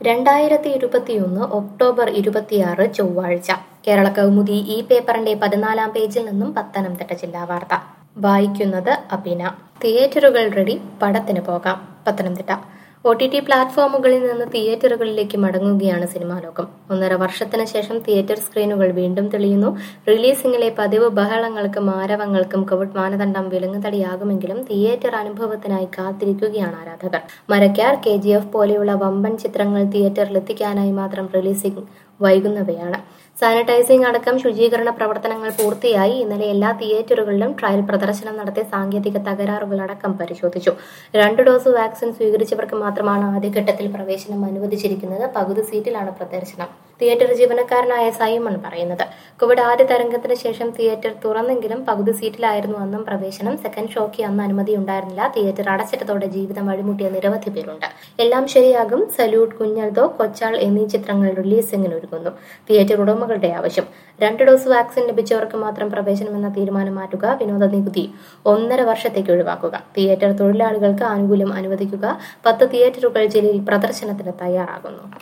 രണ്ടായിരത്തി ഇരുപത്തിയൊന്ന് ഒക്ടോബർ ഇരുപത്തിയാറ് ചൊവ്വാഴ്ച കേരള കൗമുദി ഈ പേപ്പറിന്റെ പതിനാലാം പേജിൽ നിന്നും പത്തനംതിട്ട ജില്ലാ വാർത്ത വായിക്കുന്നത് അബിന തിയേറ്ററുകൾ റെഡി പടത്തിന് പോകാം പത്തനംതിട്ട ഒ ടി ടി പ്ലാറ്റ്ഫോമുകളിൽ നിന്ന് തിയേറ്ററുകളിലേക്ക് മടങ്ങുകയാണ് സിനിമാ ലോകം ഒന്നര വർഷത്തിന് ശേഷം തിയേറ്റർ സ്ക്രീനുകൾ വീണ്ടും തെളിയുന്നു റിലീസിംഗിലെ പതിവ് ബഹളങ്ങൾക്കും ആരവങ്ങൾക്കും കോവിഡ് മാനദണ്ഡം വിലങ്ങുതടിയാകുമെങ്കിലും തിയേറ്റർ അനുഭവത്തിനായി കാത്തിരിക്കുകയാണ് ആരാധകർ മരക്കാർ കെ ജി എഫ് പോലെയുള്ള വമ്പൻ ചിത്രങ്ങൾ തിയേറ്ററിൽ എത്തിക്കാനായി മാത്രം റിലീസിംഗ് വൈകുന്നവയാണ് സാനിറ്റൈസിംഗ് അടക്കം ശുചീകരണ പ്രവർത്തനങ്ങൾ പൂർത്തിയായി ഇന്നലെ എല്ലാ തിയേറ്ററുകളിലും ട്രയൽ പ്രദർശനം നടത്തി സാങ്കേതിക തകരാറുകളടക്കം പരിശോധിച്ചു രണ്ട് ഡോസ് വാക്സിൻ സ്വീകരിച്ചവർക്ക് മാത്രമാണ് ആദ്യഘട്ടത്തിൽ പ്രവേശനം അനുവദിച്ചിരിക്കുന്നത് പകുതി സീറ്റിലാണ് പ്രദർശനം തിയേറ്റർ ജീവനക്കാരനായ സൈമൺ പറയുന്നത് കോവിഡ് ആദ്യ തരംഗത്തിന് ശേഷം തിയേറ്റർ തുറന്നെങ്കിലും പകുതി സീറ്റിലായിരുന്നു അന്നും പ്രവേശനം സെക്കൻഡ് ഷോയ്ക്ക് അന്ന് അനുമതി ഉണ്ടായിരുന്നില്ല തിയേറ്റർ അടച്ചിട്ടതോടെ ജീവിതം വഴിമുട്ടിയ നിരവധി പേരുണ്ട് എല്ലാം ശരിയാകും സല്യൂട്ട് കുഞ്ഞൽദോ കൊച്ചാൾ എന്നീ ചിത്രങ്ങൾ റിലീസിംഗിന് ഒരുങ്ങുന്നു തിയേറ്റർ ഉടമകളുടെ ആവശ്യം രണ്ട് ഡോസ് വാക്സിൻ ലഭിച്ചവർക്ക് മാത്രം പ്രവേശനമെന്ന തീരുമാനം മാറ്റുക വിനോദ നികുതി ഒന്നര വർഷത്തേക്ക് ഒഴിവാക്കുക തിയേറ്റർ തൊഴിലാളികൾക്ക് ആനുകൂല്യം അനുവദിക്കുക പത്ത് തിയേറ്ററുകൾ ജില്ലയിൽ പ്രദർശനത്തിന് തയ്യാറാകുന്നു